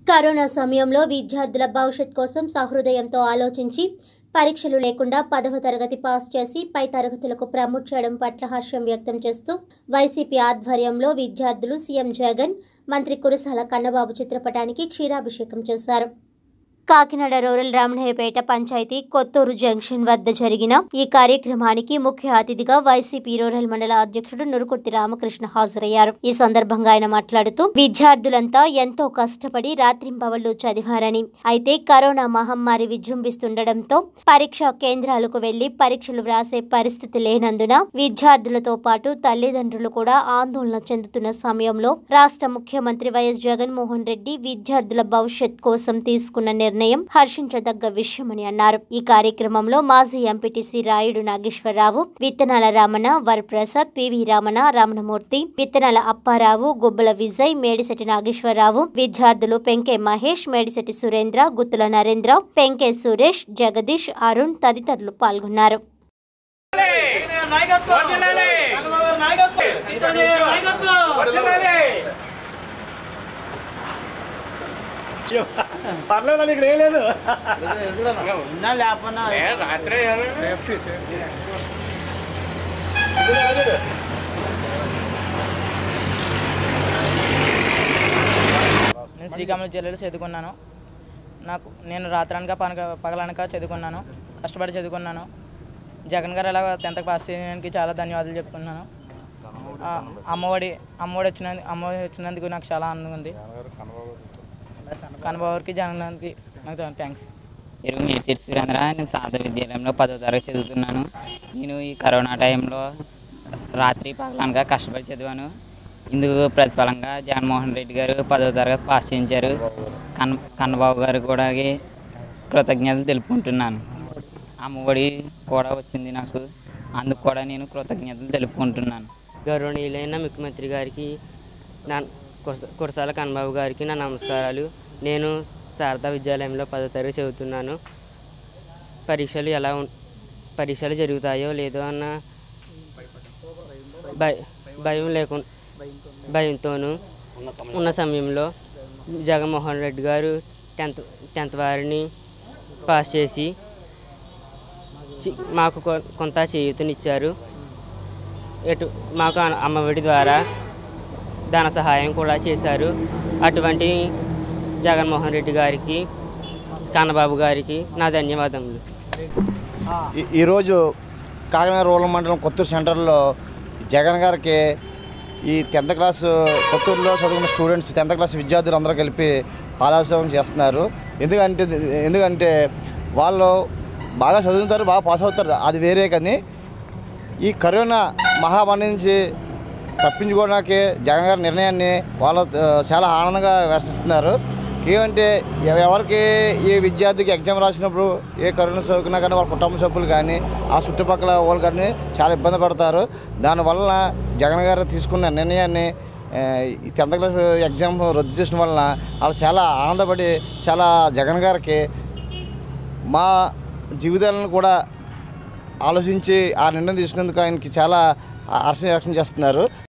corona సమయంలో విద్యార్థుల భవిష్యత్ కోసం సహృదయంతో ఆలోచించి పరీక్షలు లేకుండా పదవ తరగతి పాస్ చేసి పై తరగతులకు ప్రమోట్ చేయడం పట్ల హర్షం వ్యక్తం చేస్తూ వైసీపీ ఆధ్వర్యంలో విద్యార్థులు సీఎం జగన్ మంత్రి కురసాల కన్నబాబు చిత్రపటానికి క్షీరాభిషేకం చేశారు కాకినాడ రూరల్ రామణయ్యపేట పంచాయతీ కొత్తూరు జంక్షన్ వద్ద జరిగిన ఈ కార్యక్రమానికి ముఖ్య అతిథిగా వైసీపీ రూరల్ మండల అధ్యక్షుడు నురుకుర్తి రామకృష్ణ హాజరయ్యారు ఈ సందర్భంగా ఆయన మాట్లాడుతూ విద్యార్థులంతా ఎంతో కష్టపడి రాత్రింబవళ్లు చదివారని అయితే కరోనా మహమ్మారి విజృంభిస్తుండటంతో పరీక్షా కేంద్రాలకు వెళ్లి పరీక్షలు వ్రాసే పరిస్థితి లేనందున విద్యార్థులతో పాటు తల్లిదండ్రులు కూడా ఆందోళన చెందుతున్న సమయంలో రాష్ట్ర ముఖ్యమంత్రి వైఎస్ జగన్మోహన్ రెడ్డి విద్యార్థుల భవిష్యత్ కోసం తీసుకున్న నిర్ణయం హర్షించదగ్గ విషయమని అన్నారు ఈ కార్యక్రమంలో మాజీ ఎంపీటీసీ రాయుడు నాగేశ్వరరావు విత్తనాల రామణ వరప్రసాద్ పివి రామణ రమణమూర్తి విత్తనాల అప్పారావు గుబ్బల విజయ్ మేడిశెట్టి నాగేశ్వరరావు విద్యార్థులు పెంకే మహేష్ మేడిశెట్టి సురేంద్ర గుత్తుల నరేంద్ర పెంకే సురేష్ జగదీష్ అరుణ్ తదితరులు పాల్గొన్నారు పర్లేదు నీకు లేదు ఉన్నా లేకపోయినా నేను శ్రీకాకుళం జిల్లాలో చదువుకున్నాను నాకు నేను రాత్రనక పనక పగలనక చదువుకున్నాను కష్టపడి చదువుకున్నాను జగన్ గారు అలా టెన్త్ పాస్ చేయడానికి చాలా ధన్యవాదాలు చెప్పుకున్నాను ఆ, అమ్మఒడి అమ్మఒడి వచ్చినందుకు అమ్మఒడి వచ్చినందుకు నాకు చాలా ఆనందంగా ఉంది కనబాబుకి జగన్ గారికి నాకు థ్యాంక్స్ పేరు మేసిరి సురేంద్ర నేను సాధ విద్యాలయంలో పదో తరగతి చదువుతున్నాను నేను ఈ కరోనా టైంలో రాత్రి పగలనగా కష్టపడి చదివాను ఇందుకు ప్రతిఫలంగా జగన్మోహన్ రెడ్డి గారు పదో తరగతి పాస్ చేయించారు కన్ కన్నబాబు గారు కూడా కృతజ్ఞతలు తెలుపుకుంటున్నాను అమ్మఒడి కూడా వచ్చింది నాకు అందుకు కూడా నేను కృతజ్ఞతలు తెలుపుకుంటున్నాను గౌరవనీయులైన ముఖ్యమంత్రి గారికి నా కురస- కురసాల కన్నబాబు గారికి నా నమస్కారాలు నేను శారదా విద్యాలయంలో పదో తరగతి చదువుతున్నాను పరీక్షలు ఎలా ఉం పరీక్షలు జరుగుతాయో లేదో అన్న భయ భయం లేకుండా భయంతోనూ ఉన్న సమయంలో జగన్మోహన్ రెడ్డి గారు టెన్త్ టెన్త్ వారిని పాస్ చేసి చి- మాకు కొ- కొంత చేయూతనిచ్చారు ఎటు మాకు అన్న- అమ్మఒడి ద్వారా ధన సహాయం కూడా చేశారు అటువంటి జగన్మోహన్ రెడ్డి గారికి కన్నబాబు గారికి నా ధన్యవాదములు ఈ- ఈరోజు కాకినాడ రూరల్ మండలం కొత్తూరు సెంటర్లో జగన్ గారికి ఈ టెన్త్ క్లాస్ కొత్తూరులో చదువుకున్న స్టూడెంట్స్ టెన్త్ క్లాస్ విద్యార్థులు అందరూ కలిపి పాలాభిషేకం చేస్తున్నారు ఎందుకంటే ఎందుకంటే వాళ్ళు బాగా చదువుతారు బాగా పాస్ అవుతారు అది వేరే కానీ ఈ కరోనా మహామారి నుంచి తప్పించుకోవడానికి జగన్ గారి నిర్ణయాన్ని వాళ్ళు ఆ, చాలా ఆనందంగా విమర్శిస్తున్నారు ఏమంటే ఎవ- ఎవరికి ఏ విద్యార్థికి ఎగ్జామ్ రాసినప్పుడు ఏ కరోనా సోకినా కానీ వాళ్ళ కుటుంబ సభ్యులు కానీ ఆ చుట్టుపక్కల వాళ్ళు కానీ చాలా ఇబ్బంది పడతారు దానివల్ల జగన్ గారు తీసుకున్న నిర్ణయాన్ని ఆ, ఈ టెన్త్ క్లాస్ ఎగ్జామ్ రద్దు చేసిన వలన వాళ్ళు చాలా ఆనందపడి చాలా జగన్ గారికి మా జీవితాలను కూడా ఆలోచించి ఆ నిర్ణయం తీసుకున్నందుకు ఆయనకి చాలా హర్షం వ్యక్తం చేస్తున్నారు